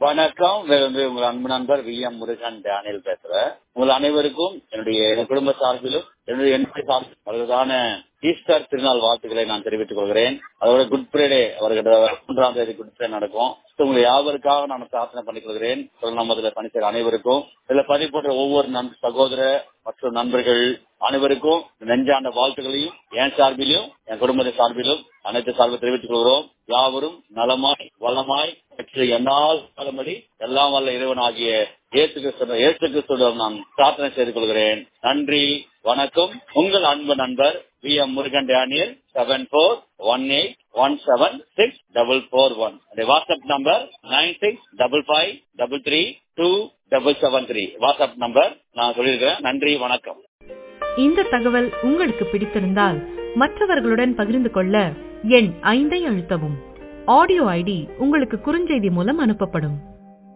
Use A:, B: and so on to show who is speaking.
A: வணக்கம் வேறு உங்கள் அன்பு நண்பர் வி எம் முருகன் டேனியல் பேசுறேன் உங்கள் அனைவருக்கும் என்னுடைய என் குடும்ப சார்பிலும் என்னுடைய என்னுடைய சார்பிலும் அவர்களான ஈஸ்டர் திருநாள் வாழ்த்துக்களை நான் தெரிவித்துக் கொள்கிறேன் அதோட குட் ஃப்ரைடே அவர்கிட்ட மூன்றாம் தேதி குட் ஃப்ரைடே நடக்கும் உங்களை யாவருக்காக நான் பிரார்த்தனை பண்ணிக் கொள்கிறேன் நமதுல பணிச்சர் அனைவருக்கும் இதுல பதிவு போன்ற ஒவ்வொரு நன் சகோதர மற்றும் நண்பர்கள் அனைவருக்கும் நெஞ்சாண்ட வாழ்த்துக்களையும் என் சார்பிலும் என் குடும்பத்தின் சார்பிலும் அனைத்து சார்பில் தெரிவித்துக் கொள்கிறோம் யாவரும் நலமாய் வளமாய் பெற்று என்னால் காலமடி எல்லாம் வல்ல இறைவன் ஆகிய ஏசு கிறிஸ்து ஏசு கிறிஸ்துடன் நான் பிரார்த்தனை செய்து கொள்கிறேன் நன்றி வணக்கம் உங்கள் அன்பு நண்பர் V M Murugan Daniel seven four one eight one seven six double four one WhatsApp number nine six double five double three two double seven three WhatsApp number நான் சொல்லியிருக்கிறேன் நன்றி வணக்கம்
B: இந்த தகவல் உங்களுக்கு பிடித்திருந்தால் மற்றவர்களுடன் பகிர்ந்து கொள்ள எண் ஐந்தை அழுத்தவும் ஆடியோ ஐடி உங்களுக்கு குறுஞ்செய்தி மூலம் அனுப்பப்படும்